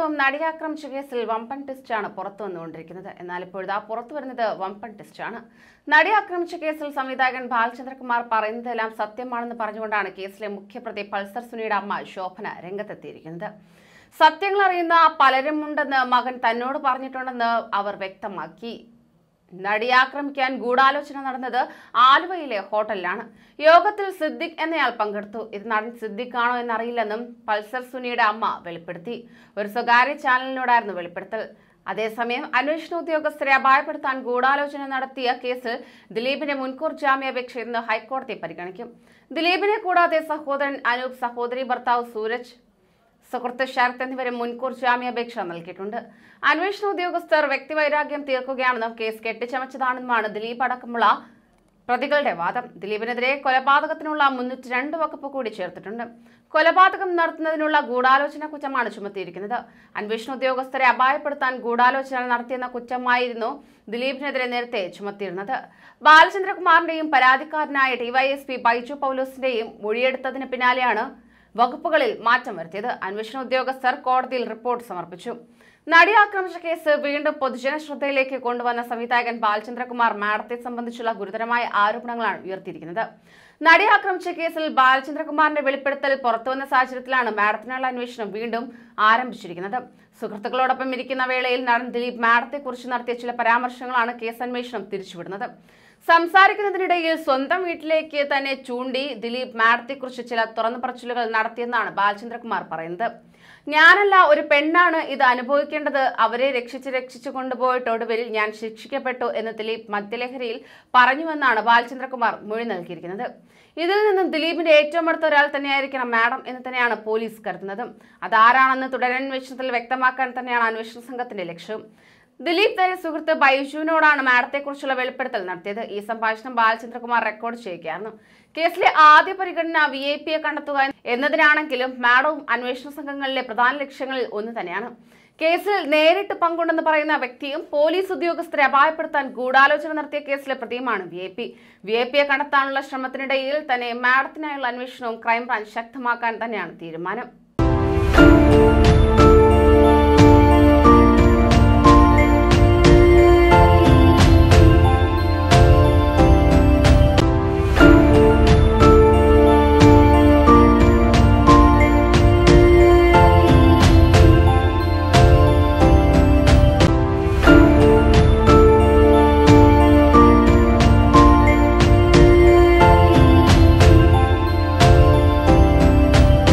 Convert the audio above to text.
ദിവസവും നടി ആക്രമിച്ച കേസിൽ വമ്പൻ ടെസ്റ്റാണ് പുറത്തു വന്നുകൊണ്ടിരിക്കുന്നത് എന്നാൽ ഇപ്പോഴാ പുറത്തു വരുന്നത് വമ്പൻ ടെസ്റ്റാണ് നടി ആക്രമിച്ച കേസിൽ സംവിധായകൻ ബാലചന്ദ്രകുമാർ പറയുന്നതെല്ലാം സത്യമാണെന്ന് പറഞ്ഞുകൊണ്ടാണ് കേസിലെ മുഖ്യപ്രതി പൾസർ സുനിയുടെ അമ്മ ശോഭന രംഗത്തെത്തിയിരിക്കുന്നത് സത്യങ്ങൾ അറിയുന്ന പലരും ഉണ്ടെന്ന് മകൻ തന്നോട് പറഞ്ഞിട്ടുണ്ടെന്ന് അവർ വ്യക്തമാക്കി നടിയെ ആക്രമിക്കാൻ ഗൂഢാലോചന നടന്നത് ആലുവയിലെ ഹോട്ടലിലാണ് യോഗത്തിൽ സിദ്ദിഖ് എന്നയാൾ പങ്കെടുത്തു ഇത് നടൻ സിദ്ദിഖ് ആണോ എന്നറിയില്ലെന്നും പൾസർ സുനിയുടെ അമ്മ വെളിപ്പെടുത്തി ഒരു സ്വകാര്യ ചാനലിനോടായിരുന്നു വെളിപ്പെടുത്തൽ അതേസമയം അന്വേഷണ ഉദ്യോഗസ്ഥരെ അപായപ്പെടുത്താൻ ഗൂഢാലോചന നടത്തിയ കേസിൽ ദിലീപിന്റെ മുൻകൂർ ജാമ്യാപേക്ഷ ഇന്ന് ഹൈക്കോടതി പരിഗണിക്കും ദിലീപിനെ കൂടാതെ സഹോദരൻ അനൂപ് സഹോദരി ഭർത്താവ് സൂരജ് സുഹൃത്ത് ശരത് എന്നിവരും മുൻകൂർ ജാമ്യാപേക്ഷ നൽകിയിട്ടുണ്ട് അന്വേഷണ ഉദ്യോഗസ്ഥർ വ്യക്തിവൈരാഗ്യം തീർക്കുകയാണെന്നും കേസ് കെട്ടിച്ചമച്ചതാണെന്നുമാണ് ദിലീപ് അടക്കമുള്ള പ്രതികളുടെ വാദം ദിലീപിനെതിരെ കൊലപാതകത്തിനുള്ള മുന്നൂറ്റി രണ്ട് വകുപ്പ് കൂടി ചേർത്തിട്ടുണ്ട് കൊലപാതകം നടത്തുന്നതിനുള്ള ഗൂഢാലോചന കുറ്റമാണ് ചുമത്തിയിരിക്കുന്നത് അന്വേഷണ ഉദ്യോഗസ്ഥരെ അപായപ്പെടുത്താൻ ഗൂഢാലോചന നടത്തിയെന്ന കുറ്റമായിരുന്നു ദിലീപിനെതിരെ നേരത്തെ ചുമത്തിയിരുന്നത് ബാലചന്ദ്രകുമാറിന്റെയും പരാതിക്കാരനായ ഡിവൈഎസ്പി ബൈജു പൗലോസിന്റെയും മൊഴിയെടുത്തതിന് പിന്നാലെയാണ് വകുപ്പുകളിൽ മാറ്റം വരുത്തിയത് അന്വേഷണ ഉദ്യോഗസ്ഥർ കോടതിയിൽ റിപ്പോർട്ട് സമർപ്പിച്ചു നടി ആക്രമിച്ച കേസ് വീണ്ടും പൊതുജന ശ്രദ്ധയിലേക്ക് കൊണ്ടുവന്ന സംവിധായകൻ ബാലചന്ദ്രകുമാർ മാഡത്തെ സംബന്ധിച്ചുള്ള ഗുരുതരമായ ആരോപണങ്ങളാണ് ഉയർത്തിയിരിക്കുന്നത് നടി ആക്രമിച്ച കേസിൽ ബാലചന്ദ്രകുമാറിന്റെ വെളിപ്പെടുത്തൽ പുറത്തുവന്ന സാഹചര്യത്തിലാണ് മാഡത്തിനുള്ള അന്വേഷണം വീണ്ടും ആരംഭിച്ചിരിക്കുന്നത് സുഹൃത്തുക്കളോടൊപ്പം ഇരിക്കുന്ന വേളയിൽ നടൻ ദിലീപ് മാഡത്തെക്കുറിച്ച് നടത്തിയ ചില പരാമർശങ്ങളാണ് കേസ് അന്വേഷണം തിരിച്ചുവിടുന്നത് സംസാരിക്കുന്നതിനിടയിൽ സ്വന്തം വീട്ടിലേക്ക് തന്നെ ചൂണ്ടി ദിലീപ് മാഡത്തെക്കുറിച്ച് ചില തുറന്നു പറച്ചിലുകൾ നടത്തിയെന്നാണ് ബാലചന്ദ്രകുമാർ പറയുന്നത് ഞാനല്ല ഒരു പെണ്ണാണ് ഇത് അനുഭവിക്കേണ്ടത് അവരെ രക്ഷിച്ച് രക്ഷിച്ചു കൊണ്ടുപോയിട്ട് ഒടുവിൽ ഞാൻ ശിക്ഷിക്കപ്പെട്ടു എന്ന് ദിലീപ് മദ്യലഹരിയിൽ പറഞ്ഞുവെന്നാണ് ബാലചന്ദ്രകുമാർ മൊഴി നൽകിയിരിക്കുന്നത് ഇതിൽ നിന്നും ദിലീപിന്റെ ഏറ്റവും അടുത്ത ഒരാൾ തന്നെയായിരിക്കണം മാഡം എന്ന് തന്നെയാണ് പോലീസ് കരുതുന്നത് അതാരാണെന്ന് തുടരന്വേഷണത്തിൽ വ്യക്തമാക്കാൻ തന്നെയാണ് അന്വേഷണ സംഘത്തിന്റെ ലക്ഷ്യം ദിലീപ് തന്റെ സുഹൃത്ത് ബൈജുവിനോടാണ് മാഡത്തെക്കുറിച്ചുള്ള വെളിപ്പെടുത്തൽ നടത്തിയത് ഈ സംഭാഷണം ബാലചന്ദ്രകുമാർ റെക്കോർഡ് ചെയ്യുകയായിരുന്നു കേസിലെ ആദ്യ പരിഗണന വി ഐ പിയെ കണ്ടെത്തുക എന്നതിനാണെങ്കിലും മാഡവും അന്വേഷണ സംഘങ്ങളിലെ പ്രധാന ലക്ഷ്യങ്ങളിൽ ഒന്ന് തന്നെയാണ് കേസിൽ നേരിട്ട് പങ്കുണ്ടെന്ന് പറയുന്ന വ്യക്തിയും പോലീസ് ഉദ്യോഗസ്ഥരെ അപായപ്പെടുത്താൻ ഗൂഢാലോചന നടത്തിയ കേസിലെ പ്രതിയുമാണ് V I P V I പിയെ കണ്ടെത്താനുള്ള ശ്രമത്തിനിടയിൽ തന്നെ മാഡത്തിനായുള്ള അന്വേഷണവും ക്രൈംബ്രാഞ്ച് ശക്തമാക്കാൻ തന്നെയാണ് തീരുമാനം